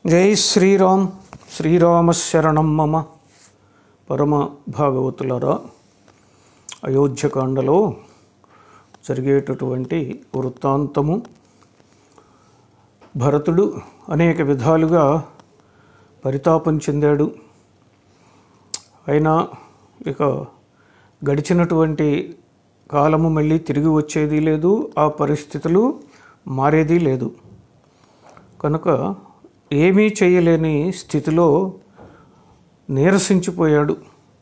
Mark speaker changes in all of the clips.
Speaker 1: జై శ్రీరామ్ శ్రీరామశరణం మమ పరమ భాగవతులరా అయోధ్యకాండలో జరిగేటటువంటి వృత్తాంతము భరతుడు అనేక విధాలుగా పరితాపం చెందాడు అయినా ఇక గడిచినటువంటి కాలము మళ్ళీ తిరిగి వచ్చేది లేదు ఆ పరిస్థితులు మారేది లేదు కనుక ఏమీ చేయలేని స్థితిలో నీరసించిపోయాడు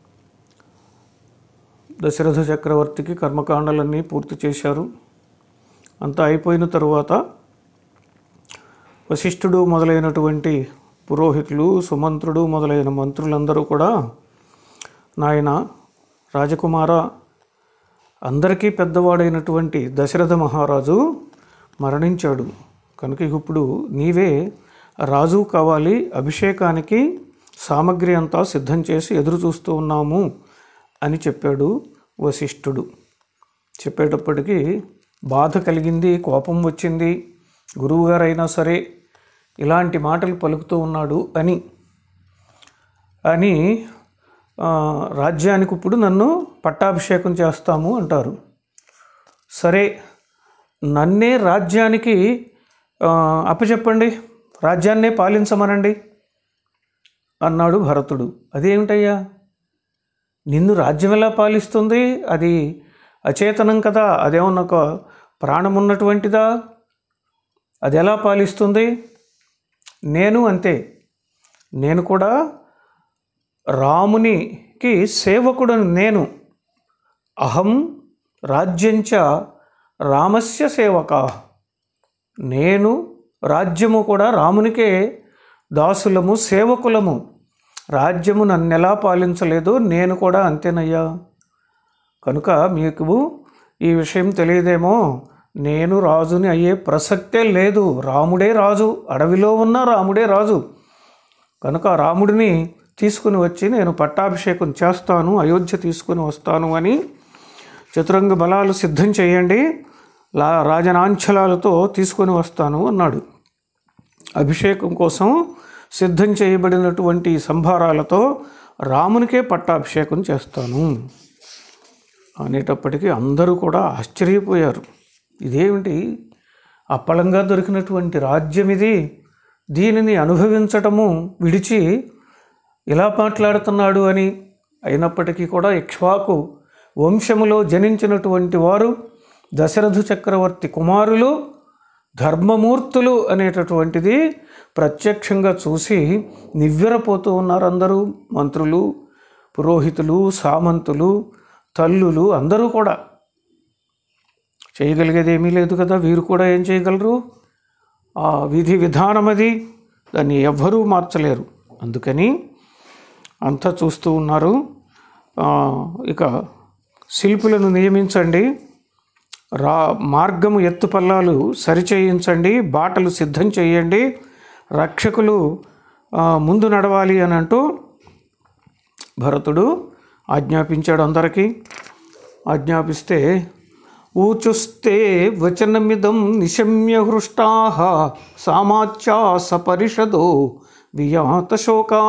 Speaker 1: దశరథ చక్రవర్తికి కర్మకాండలన్నీ పూర్తి చేశారు అంతా అయిపోయిన తరువాత వశిష్ఠుడు మొదలైనటువంటి పురోహితులు సుమంత్రుడు మొదలైన మంత్రులందరూ కూడా నాయన రాజకుమార అందరికీ పెద్దవాడైనటువంటి దశరథ మహారాజు మరణించాడు కనుక ఇప్పుడు నీవే రాజు కావాలి అభిషేకానికి సామగ్రి అంతా సిద్ధం చేసి ఎదురు చూస్తూ ఉన్నాము అని చెప్పాడు వశిష్ఠుడు చెప్పేటప్పటికీ బాధ కలిగింది కోపం వచ్చింది గురువుగారైనా సరే ఇలాంటి మాటలు పలుకుతూ ఉన్నాడు అని అని ఆ, రాజ్యానికి ఇప్పుడు నన్ను పట్టాభిషేకం చేస్తాము అంటారు సరే నన్నే రాజ్యానికి ఆ, అప్పచెప్పండి రాజ్యాన్నే పాలించమనండి అన్నాడు భరతుడు అదేమిటయ్యా నిన్ను రాజ్యం ఎలా పాలిస్తుంది అది అచేతనం కదా అదేమన్నా ఒక ప్రాణం ఉన్నటువంటిదా అది ఎలా పాలిస్తుంది నేను అంతే నేను కూడా రామునికి సేవకుడను నేను అహం రాజ్యంచ రామస్య సేవక నేను రాజ్యము కూడా రామునికే దాసులము సేవకులము రాజ్యము నన్ను ఎలా పాలించలేదు నేను కూడా అంతేనయ్యా కనుక మీకు ఈ విషయం తెలియదేమో నేను రాజుని అయ్యే ప్రసక్తే లేదు రాముడే రాజు అడవిలో ఉన్న రాముడే రాజు కనుక రాముడిని తీసుకుని వచ్చి నేను పట్టాభిషేకం చేస్తాను అయోధ్య తీసుకుని వస్తాను అని చతురంగ బలాలు సిద్ధం చేయండి లా రాజనాంఛలాలతో తీసుకొని వస్తాను అన్నాడు అభిషేకం కోసం సిద్ధం చేయబడినటువంటి సంభారాలతో రామునికే పట్టాభిషేకం చేస్తాను అనేటప్పటికీ అందరూ కూడా ఆశ్చర్యపోయారు ఇదేమిటి అప్పళంగా దొరికినటువంటి రాజ్యం ఇది దీనిని అనుభవించటము విడిచి ఇలా మాట్లాడుతున్నాడు అని అయినప్పటికీ కూడా ఇక్ష్వాకు వంశములో జనించినటువంటి వారు దశరథు చక్రవర్తి కుమారులు ధర్మమూర్తులు అనేటటువంటిది ప్రత్యక్షంగా చూసి నివ్వెరపోతూ ఉన్నారు అందరూ మంత్రులు పురోహితులు సామంతులు తల్లులు అందరూ కూడా చేయగలిగేది ఏమీ లేదు కదా వీరు కూడా ఏం చేయగలరు ఆ విధి విధానం అది దాన్ని ఎవ్వరూ మార్చలేరు అందుకని అంతా చూస్తూ ఉన్నారు ఆ, ఇక శిల్పులను నియమించండి రా మార్గము ఎత్తుపల్లాలు సరిచేయించండి బాటలు సిద్ధం చేయండి రక్షకులు ఆ, ముందు నడవాలి అని అంటూ భరతుడు ఆజ్ఞాపించాడు అందరికీ ఆజ్ఞాపిస్తే ఊచుస్తే వచనమిదం నిశమ్య హృష్టా సామాచ్యా సపరిషదో వియాతశోకా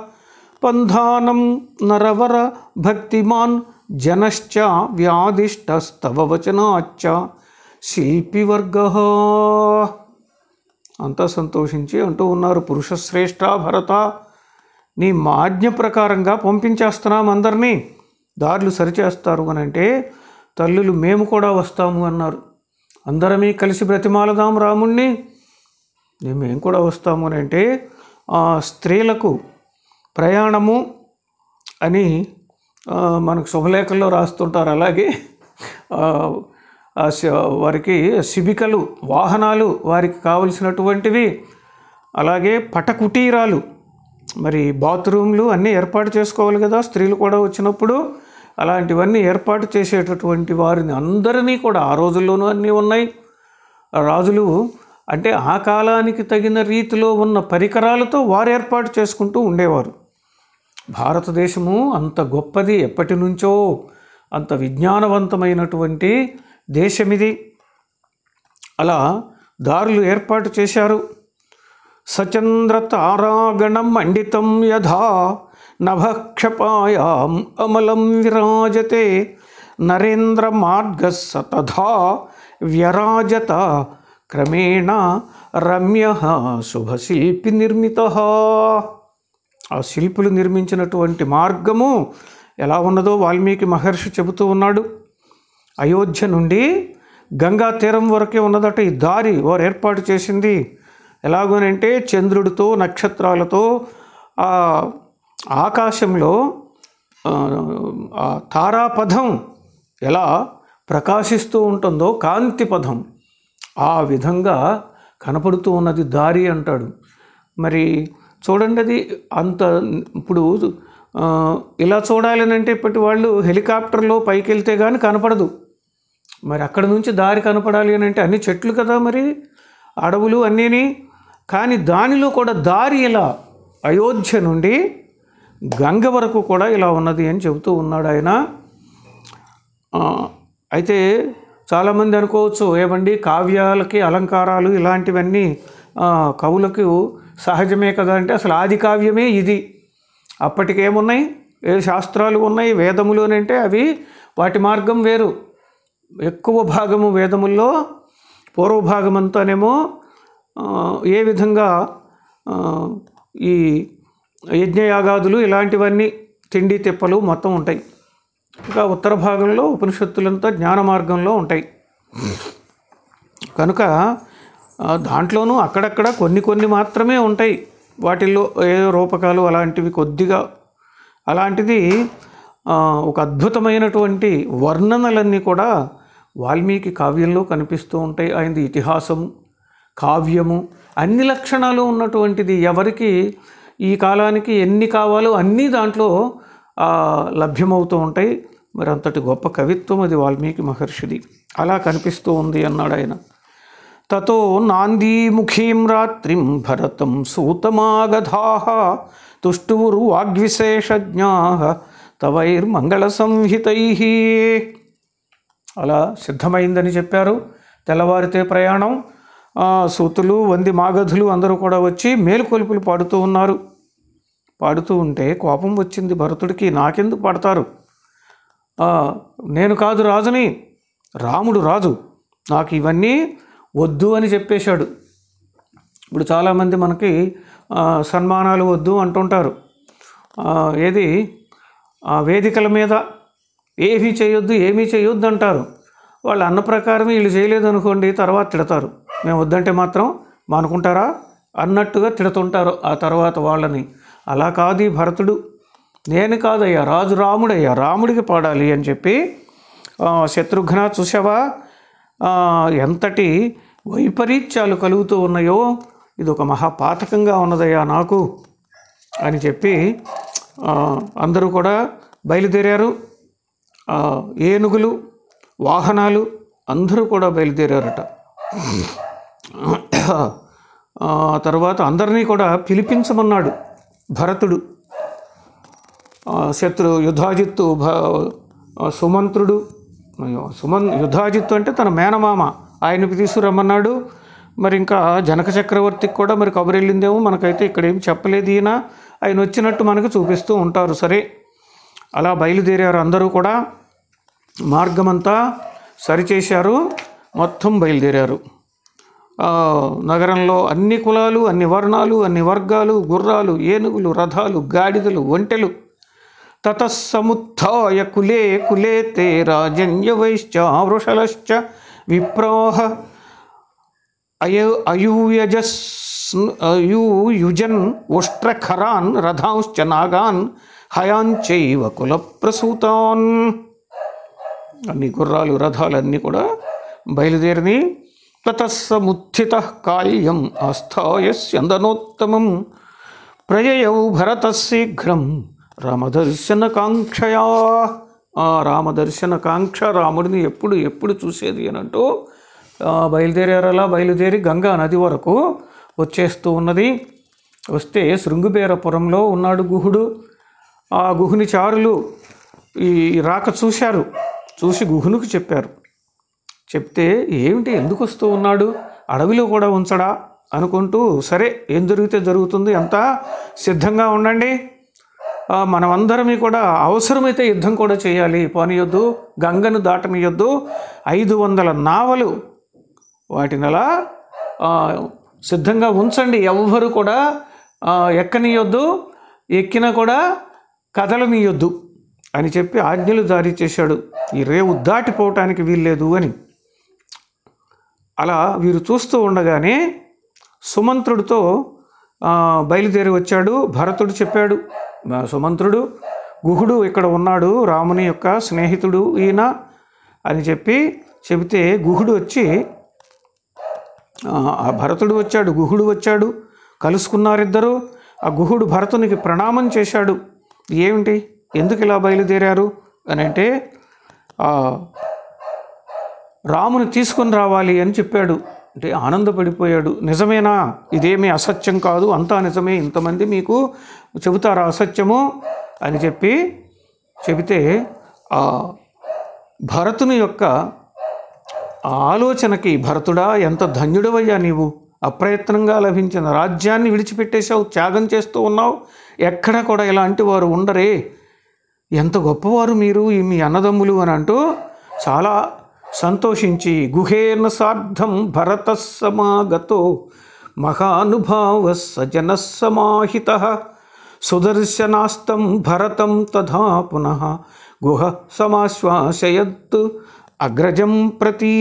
Speaker 1: పంధానం నరవర భక్తిమాన్ జనశ్చ వ్యాధిష్టస్తవ వచనాచ్చ శిల్పివర్గ అంతా సంతోషించి అంటూ ఉన్నారు పురుషశ్రేష్ఠ భరత నీ మాజ్ఞ ప్రకారంగా పంపించేస్తున్నాం అందరినీ దారులు సరిచేస్తారు అని అంటే తల్లులు మేము కూడా వస్తాము అన్నారు అందరమీ కలిసి బ్రతిమాలదాం రాముణ్ణి మేము కూడా వస్తాము అని అంటే ఆ స్త్రీలకు ప్రయాణము అని ఆ, మనకు శుభలేఖల్లో రాస్తుంటారు అలాగే ఆ, ఆ శ- వారికి శిబికలు వాహనాలు వారికి కావలసినటువంటివి అలాగే పటకుటీరాలు మరి బాత్రూమ్లు అన్నీ ఏర్పాటు చేసుకోవాలి కదా స్త్రీలు కూడా వచ్చినప్పుడు అలాంటివన్నీ ఏర్పాటు చేసేటటువంటి వారిని అందరినీ కూడా ఆ రోజుల్లోనూ అన్నీ ఉన్నాయి రాజులు అంటే ఆ కాలానికి తగిన రీతిలో ఉన్న పరికరాలతో వారు ఏర్పాటు చేసుకుంటూ ఉండేవారు భారతదేశము అంత గొప్పది ఎప్పటి నుంచో అంత విజ్ఞానవంతమైనటువంటి దేశమిది అలా దారులు ఏర్పాటు చేశారు సచంద్రతారాగణం మండితం యథా నభక్షపాయాం అమలం విరాజతే నరేంద్ర మార్గస్ తథా వ్యరాజత క్రమేణ రమ్య శుభశిల్పి నిర్మిత ఆ శిల్పులు నిర్మించినటువంటి మార్గము ఎలా ఉన్నదో వాల్మీకి మహర్షి చెబుతూ ఉన్నాడు అయోధ్య నుండి గంగా తీరం వరకే ఉన్నదట ఈ దారి వారు ఏర్పాటు చేసింది ఎలాగోనంటే చంద్రుడితో నక్షత్రాలతో ఆ ఆకాశంలో ఆ, ఆ తారాపథం ఎలా ప్రకాశిస్తూ ఉంటుందో కాంతి పథం ఆ విధంగా కనపడుతూ ఉన్నది దారి అంటాడు మరి చూడండి అది అంత ఇప్పుడు ఆ, ఇలా చూడాలని అంటే ఇప్పటి వాళ్ళు హెలికాప్టర్లో పైకి వెళ్తే కానీ కనపడదు మరి అక్కడ నుంచి దారి కనపడాలి అని అంటే అన్ని చెట్లు కదా మరి అడవులు అన్నీని కానీ దానిలో కూడా దారి ఇలా అయోధ్య నుండి గంగ వరకు కూడా ఇలా ఉన్నది అని చెబుతూ ఉన్నాడు ఆయన ఆ, అయితే చాలామంది అనుకోవచ్చు ఏమండి కావ్యాలకి అలంకారాలు ఇలాంటివన్నీ ఆ, కవులకు సహజమే కదా అంటే అసలు ఆది కావ్యమే ఇది అప్పటికేమున్నాయి ఏ శాస్త్రాలు ఉన్నాయి వేదములు అని అంటే అవి వాటి మార్గం వేరు ఎక్కువ భాగము వేదముల్లో పూర్వభాగం అంతానేమో ఆ, ఏ విధంగా ఆ, ఈ యజ్ఞయాగాదులు ఇలాంటివన్నీ తిండి తిప్పలు మొత్తం ఉంటాయి ఇంకా ఉత్తర భాగంలో ఉపనిషత్తులంతా జ్ఞాన మార్గంలో ఉంటాయి కనుక ఆ, దాంట్లోనూ అక్కడక్కడ కొన్ని కొన్ని మాత్రమే ఉంటాయి వాటిల్లో ఏ రూపకాలు అలాంటివి కొద్దిగా అలాంటిది ఆ, ఒక అద్భుతమైనటువంటి వర్ణనలన్నీ కూడా వాల్మీకి కావ్యంలో కనిపిస్తూ ఉంటాయి ఆయనది ఇతిహాసము కావ్యము అన్ని లక్షణాలు ఉన్నటువంటిది ఎవరికి ఈ కాలానికి ఎన్ని కావాలో అన్నీ దాంట్లో ఆ, లభ్యమవుతూ ఉంటాయి మరి అంతటి గొప్ప కవిత్వం అది వాల్మీకి మహర్షిది అలా కనిపిస్తూ ఉంది అన్నాడు ఆయన తతో నాందీముఖీం రాత్రిం భరతం సూతమాగధా తుష్టువురు వాగ్విశేషజ్ఞా తవైర్మంగళ సంహితై అలా సిద్ధమైందని చెప్పారు తెల్లవారితే ప్రయాణం ఆ, సూతులు వంది మాగధులు అందరూ కూడా వచ్చి మేలుకొలుపులు పాడుతూ ఉన్నారు పాడుతూ ఉంటే కోపం వచ్చింది భరతుడికి నాకెందుకు పాడతారు ఆ, నేను కాదు రాజుని రాముడు రాజు నాకు ఇవన్నీ వద్దు అని చెప్పేశాడు ఇప్పుడు చాలామంది మనకి ఆ, సన్మానాలు వద్దు అంటుంటారు ఆ, ఏది ఆ వేదికల మీద ఏమీ చేయొద్దు ఏమీ చేయొద్దు అంటారు వాళ్ళు అన్న ప్రకారం వీళ్ళు చేయలేదు అనుకోండి తర్వాత తిడతారు మేము వద్దంటే మాత్రం మానుకుంటారా అన్నట్టుగా తిడుతుంటారు ఆ తర్వాత వాళ్ళని అలా కాదు ఈ భరతుడు నేను కాదయ్యా రాజు రాముడయ్యా రాముడికి పాడాలి అని చెప్పి ఆ, శత్రుఘ్న చూసావా ఆ, ఎంతటి వైపరీత్యాలు కలుగుతూ ఉన్నాయో ఇది ఒక మహాపాతకంగా ఉన్నదయ్యా నాకు అని చెప్పి ఆ, అందరూ కూడా బయలుదేరారు ఆ, ఏనుగులు వాహనాలు అందరూ కూడా బయలుదేరారట ఆ తర్వాత అందరినీ కూడా పిలిపించమన్నాడు భరతుడు ఆ, శత్రు యుధాజిత్తు భ ఆ, సుమంత్రుడు అయ్యో, సుమన్ యుధాజిత్తు అంటే తన మేనమామ ఆయనకి తీసుకురమ్మన్నాడు మరి ఇంకా జనక చక్రవర్తికి కూడా మరి కబురు వెళ్ళిందేమో మనకైతే ఇక్కడ ఏం చెప్పలేదు ఈయన ఆయన వచ్చినట్టు మనకు చూపిస్తూ ఉంటారు సరే అలా బయలుదేరారు అందరూ కూడా మార్గమంతా సరిచేశారు మొత్తం బయలుదేరారు ఆ, నగరంలో అన్ని కులాలు అన్ని వర్ణాలు అన్ని వర్గాలు గుర్రాలు ఏనుగులు రథాలు గాడిదలు ఒంటెలు తతస్సముత్థాయ కులే కులే తే రాజన్యవైశ్చ వృషలశ్చ విప్రాహ అయు అయూయజస్ అయూయుజన్ ఉష్ట్రఖరాన్ రథాంశ్చ నాగాన్ హయాంచైవ కులప్రసూతాన్ అన్ని గుర్రాలు రథాలు అన్నీ కూడా బయలుదేరిని తతస్సముత్థిత కాళ్యం ఆస్థాయ స్యందనోత్తమం ప్రయయౌ భరత శీఘ్రం రామదర్శన కాంక్షయా ఆ రామదర్శన కాంక్ష రాముడిని ఎప్పుడు ఎప్పుడు చూసేది అని అంటూ ఆ, బయలుదేరారలా బయలుదేరి గంగా నది వరకు వచ్చేస్తూ ఉన్నది వస్తే శృంగుబేరపురంలో ఉన్నాడు గుహుడు ఆ గుహుని చారులు ఈ రాక చూశారు చూసి గుహునికి చెప్పారు చెప్తే ఏమిటి ఎందుకు వస్తూ ఉన్నాడు అడవిలో కూడా ఉంచడా అనుకుంటూ సరే ఏం జరిగితే జరుగుతుంది అంతా సిద్ధంగా ఉండండి ఆ, మనమందరమీ కూడా అవసరమైతే యుద్ధం కూడా చేయాలి పోనీయొద్దు గంగను దాటనీయొద్దు ఐదు వందల నావలు వాటిని అలా ఆ, సిద్ధంగా ఉంచండి ఎవ్వరు కూడా ఆ, ఎక్కనీయొద్దు ఎక్కినా కూడా కదలనీయొద్దు అని చెప్పి ఆజ్ఞలు జారీ చేశాడు ఈ రేవు దాటిపోవటానికి వీల్లేదు అని అలా వీరు చూస్తూ ఉండగానే సుమంత్రుడితో ఆ, బయలుదేరి వచ్చాడు భరతుడు చెప్పాడు ఆ, సుమంత్రుడు గుహుడు ఇక్కడ ఉన్నాడు రాముని యొక్క స్నేహితుడు ఈయన అని చెప్పి చెబితే గుహుడు వచ్చి ఆ, ఆ భరతుడు వచ్చాడు గుహుడు వచ్చాడు కలుసుకున్నారిద్దరు ఆ గుహుడు భరతునికి ప్రణామం చేశాడు ఏమిటి ఎందుకు ఇలా బయలుదేరారు అని అంటే ఆ, రాముని తీసుకొని రావాలి అని చెప్పాడు అంటే ఆనందపడిపోయాడు నిజమేనా ఇదేమీ అసత్యం కాదు అంతా నిజమే ఇంతమంది మీకు చెబుతారా అసత్యము అని చెప్పి చెబితే ఆ భరతుని యొక్క ఆ ఆలోచనకి భరతుడా ఎంత ధన్యుడవయ్యా నీవు అప్రయత్నంగా లభించిన రాజ్యాన్ని విడిచిపెట్టేశావు త్యాగం చేస్తూ ఉన్నావు ఎక్కడ కూడా ఇలాంటి వారు ఉండరే ఎంత గొప్పవారు మీరు ఈ మీ అన్నదమ్ములు అని అంటూ చాలా సంతోషించి గుహేన సార్థం భరత సమాగతో మహానుభావ సజన సమాహిత సుదర్శనాస్తం భరతం తథా పునః గుహ సమాశ్వాసయత్ అగ్రజం ప్రతి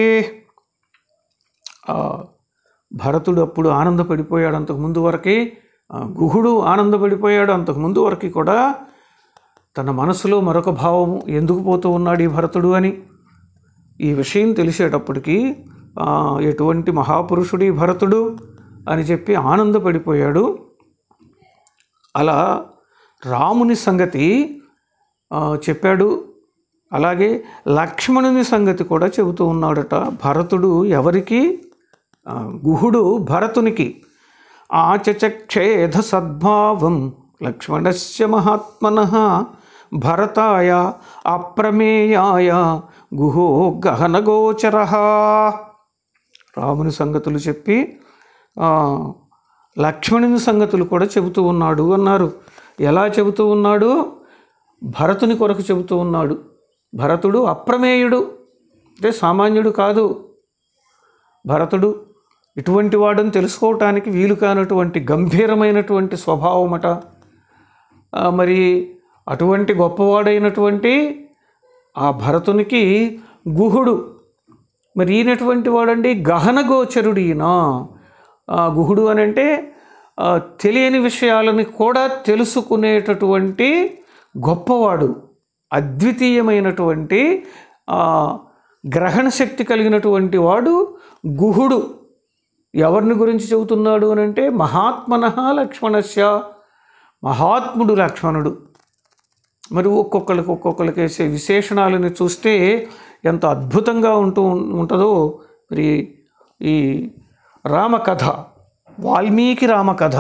Speaker 1: ఆ, భరతుడు అప్పుడు ఆనందపడిపోయాడు అంతకు ముందు వరకే ఆ, గుహుడు ఆనందపడిపోయాడు అంతకు ముందు వరకు కూడా తన మనసులో మరొక భావం ఎందుకు పోతూ ఉన్నాడు ఈ భరతుడు అని ఈ విషయం తెలిసేటప్పటికీ ఆ, ఎటువంటి మహాపురుషుడి భరతుడు అని చెప్పి ఆనందపడిపోయాడు అలా రాముని సంగతి ఆ, చెప్పాడు అలాగే లక్ష్మణుని సంగతి కూడా చెబుతూ ఉన్నాడట భరతుడు ఎవరికి ఆ, గుహుడు భరతునికి ఆచచక్షేధ సద్భావం లక్ష్మణస్య మహాత్మన భరతాయ అప్రమేయాయ గుహో గహనగోచర రాముని సంగతులు చెప్పి ఆ, లక్ష్మణుని సంగతులు కూడా చెబుతూ ఉన్నాడు అన్నారు ఎలా చెబుతూ ఉన్నాడు భరతుని కొరకు చెబుతూ ఉన్నాడు భరతుడు అప్రమేయుడు అంటే సామాన్యుడు కాదు భరతుడు ఇటువంటి వాడని తెలుసుకోవటానికి వీలు కానటువంటి గంభీరమైనటువంటి స్వభావమట ఆ, మరి అటువంటి గొప్పవాడైనటువంటి ఆ భరతునికి గుహుడు మరి ఈయనటువంటి వాడండి గహన గోచరుడు ఈయన ఆ, గుహుడు అని అంటే ఆ, తెలియని విషయాలని కూడా తెలుసుకునేటటువంటి గొప్పవాడు అద్వితీయమైనటువంటి ఆ, గ్రహణ శక్తి కలిగినటువంటి వాడు గుహుడు ఎవరిని గురించి చెబుతున్నాడు అని అంటే మహాత్మన లక్ష్మణస్య మహాత్ముడు లక్ష్మణుడు మరి ఒక్కొక్కరికి ఒక్కొక్కరికి వేసే విశేషణాలను చూస్తే ఎంత అద్భుతంగా ఉంటూ ఉంటుందో మరి ఈ రామకథ వాల్మీకి రామకథ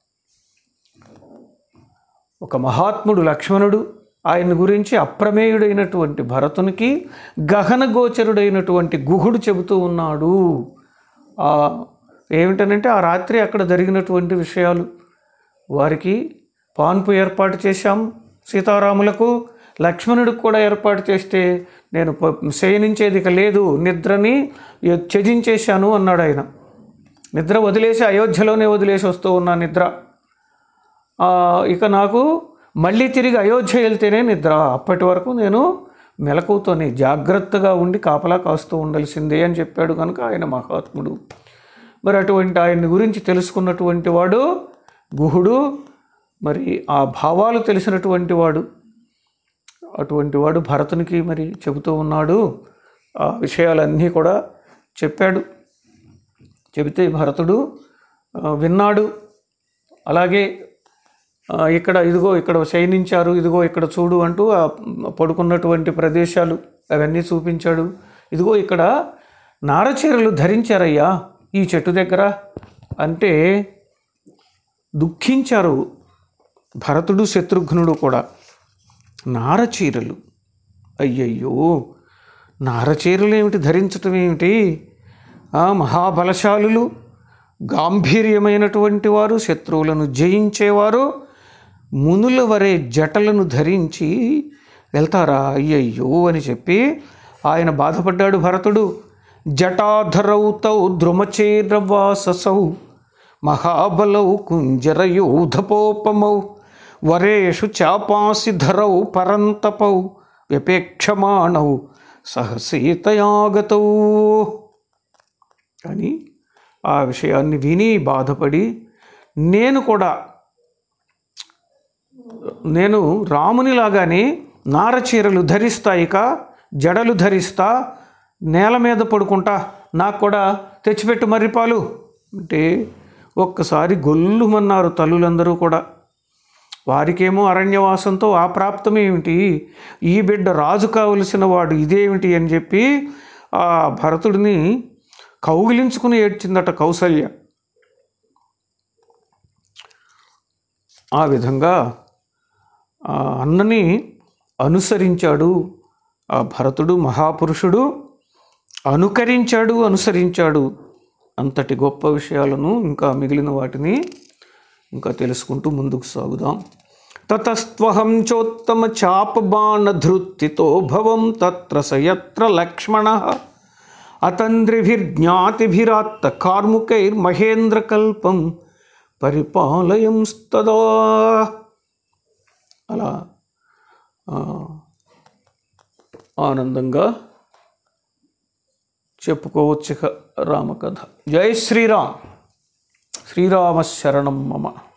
Speaker 1: ఒక మహాత్ముడు లక్ష్మణుడు ఆయన గురించి అప్రమేయుడైనటువంటి భరతునికి గహన గోచరుడైనటువంటి గుహుడు చెబుతూ ఉన్నాడు ఆ, ఏమిటనంటే ఆ రాత్రి అక్కడ జరిగినటువంటి విషయాలు వారికి పాన్పు ఏర్పాటు చేశాం సీతారాములకు లక్ష్మణుడికి కూడా ఏర్పాటు చేస్తే నేను ప- శయనించేది ఇక లేదు నిద్రని త్యజించేశాను అన్నాడు ఆయన నిద్ర వదిలేసి అయోధ్యలోనే వదిలేసి వస్తూ ఉన్నా నిద్ర ఆ, ఇక నాకు మళ్ళీ తిరిగి అయోధ్య వెళ్తేనే నిద్ర అప్పటి వరకు నేను మెలకువతోనే జాగ్రత్తగా ఉండి కాపలా కాస్తూ ఉండాల్సిందే అని చెప్పాడు కనుక ఆయన మహాత్ముడు మరి అటువంటి ఆయన్ని గురించి తెలుసుకున్నటువంటి వాడు గుహుడు మరి ఆ భావాలు తెలిసినటువంటి వాడు అటువంటి వాడు భరతునికి మరి చెబుతూ ఉన్నాడు ఆ విషయాలన్నీ కూడా చెప్పాడు చెబితే భరతుడు ఆ, విన్నాడు అలాగే ఆ, ఇక్కడ ఇదిగో ఇక్కడ శయనించారు ఇదిగో ఇక్కడ చూడు అంటూ ఆ పడుకున్నటువంటి ప్రదేశాలు అవన్నీ చూపించాడు ఇదిగో ఇక్కడ నారచీరలు ధరించారయ్యా ఈ చెట్టు దగ్గర అంటే దుఃఖించారు భరతుడు శత్రుఘ్నుడు కూడా నారచీరలు అయ్యయ్యో నారచీరలు ఏమిటి ధరించటం ఏమిటి ఆ, మహాబలశాలులు గాంభీర్యమైనటువంటి వారు శత్రువులను జయించేవారు మునుల వరే జటలను ధరించి వెళ్తారా అయ్యయ్యో అని చెప్పి ఆయన బాధపడ్డాడు భరతుడు జటాధరౌ తౌ ద్రుమచేరవాససౌ మహాబలౌ కుంజరయూధపోపమౌ వరేషు చాపాసి ధరౌ పరంతపౌ వ్యపేక్షమాణౌ సహసీతయాగతౌ కానీ ఆ విషయాన్ని విని బాధపడి నేను కూడా నేను రామునిలాగానే నారచీరలు ధరిస్తా ఇక జడలు ధరిస్తా నేల మీద పడుకుంటా నాకు కూడా తెచ్చిపెట్టు మర్రిపాలు అంటే ఒక్కసారి గొల్లుమన్నారు తల్లులందరూ కూడా వారికేమో అరణ్యవాసంతో ఆ ప్రాప్తం ఏమిటి ఈ బిడ్డ రాజు కావలసిన వాడు ఇదేమిటి అని చెప్పి ఆ భరతుడిని కౌగిలించుకుని ఏడ్చిందట కౌసల్య ఆ విధంగా ఆ అన్నని అనుసరించాడు ఆ భరతుడు మహాపురుషుడు అనుకరించాడు అనుసరించాడు అంతటి గొప్ప విషయాలను ఇంకా మిగిలిన వాటిని ఇంకా తెలుసుకుంటూ ముందుకు సాగుదాం తతస్త్వహం చోత్తమ చాపబాణధృత్తితో భవం తత్ర సయత్ర లక్ష్మణ అతంద్రిభిర్జ్ఞాతిభిరాత్త కార్ముకైర్మహేంద్రకల్పం పరిపాలయంస్తదా అలా ఆ, ఆనందంగా చెప్పుకోవచ్చు ఇక రామకథ జై శ్రీరామ్ శ్రీరామ శరణం మమ